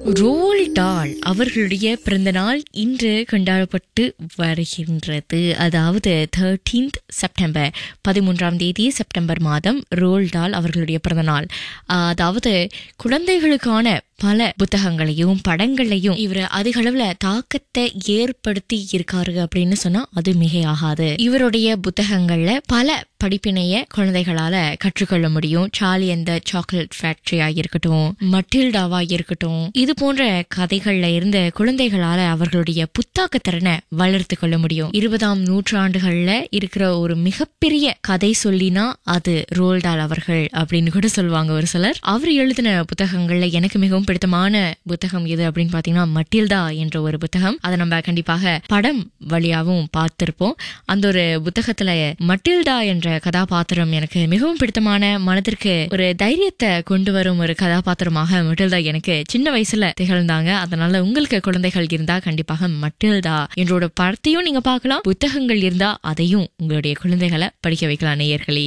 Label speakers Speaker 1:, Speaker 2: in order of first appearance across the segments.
Speaker 1: role டால் அவர்களுடைய பிறந்த நாள் இன்று கொண்டாடப்பட்டு வருகின்றது அதாவது தேர்டீன்த் செப்டம்பர் பதிமூன்றாம் தேதி செப்டம்பர் மாதம் ரோல் டால் அவர்களுடைய பிறந்த நாள் அதாவது குழந்தைகளுக்கான பல புத்தகங்களையும் படங்களையும் இவர் அதிக அளவுல தாக்கத்தை ஏற்படுத்தி இருக்காரு அப்படின்னு சொன்னா அது மிகையாகாது இவருடைய புத்தகங்கள்ல பல படிப்பினைய குழந்தைகளால கற்றுக்கொள்ள முடியும் சார்லி அந்த சாக்லேட் ஃபேக்டரியா இருக்கட்டும் மட்டில்டாவா இருக்கட்டும் இது போன்ற கதைகள்ல இருந்து குழந்தைகளால அவர்களுடைய புத்தாக்க திறனை வளர்த்து கொள்ள முடியும் இருபதாம் நூற்றாண்டுகள்ல இருக்கிற ஒரு மிகப்பெரிய கதை சொல்லினா அது ரோல்டால் அவர்கள் அப்படின்னு கூட சொல்லுவாங்க ஒரு சிலர் அவர் எழுதின புத்தகங்கள்ல எனக்கு மிகவும் பிடித்தமான புத்தகம் எது அப்படின்னு பாத்தீங்கன்னா மட்டில்டா என்ற ஒரு புத்தகம் அதை நம்ம கண்டிப்பாக படம் வழியாவும் பார்த்திருப்போம் அந்த ஒரு புத்தகத்துல மட்டில்டா என்ற கதாபாத்திரம் எனக்கு மிகவும் பிடித்தமான மனதிற்கு ஒரு தைரியத்தை கொண்டு வரும் ஒரு கதாபாத்திரமாக மட்டில்டா எனக்கு சின்ன வயசுல திகழ்ந்தாங்க அதனால உங்களுக்கு குழந்தைகள் இருந்தா கண்டிப்பாக மட்டில்டா என்றோட படத்தையும் நீங்க பார்க்கலாம் புத்தகங்கள் இருந்தா அதையும் உங்களுடைய குழந்தைகளை படிக்க வைக்கலாம் நேயர்களே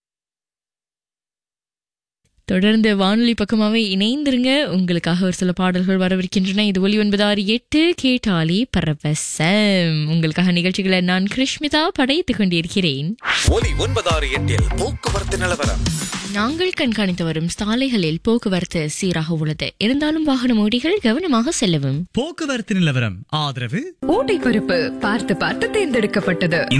Speaker 1: தொடர்ந்து வானொலி பக்கமாவே இணைந்திருங்க உங்களுக்காக ஒரு சில பாடல்கள் வரவிருக்கின்றன இது ஒலி ஒன்பது ஆறு எட்டு கேட்டாலே பரவசம் உங்களுக்காக நிகழ்ச்சிகளை நான் கிருஷ்மிதா படைத்துக் கொண்டிருக்கிறேன்
Speaker 2: ஒலி ஒன்பதாறு எட்டில் போக்குவரத்து நிலவரம்
Speaker 1: நாங்கள் கண்காணித்து வரும் சாலைகளில் போக்குவரத்து சீராக உள்ளது இருந்தாலும் வாகன ஓடிகள் கவனமாக செல்லவும்
Speaker 3: போக்குவரத்து நிலவரம் ஆதரவு
Speaker 4: ஊட்டி பருப்பு பார்த்து பார்த்து தேர்ந்தெடுக்கப்பட்டது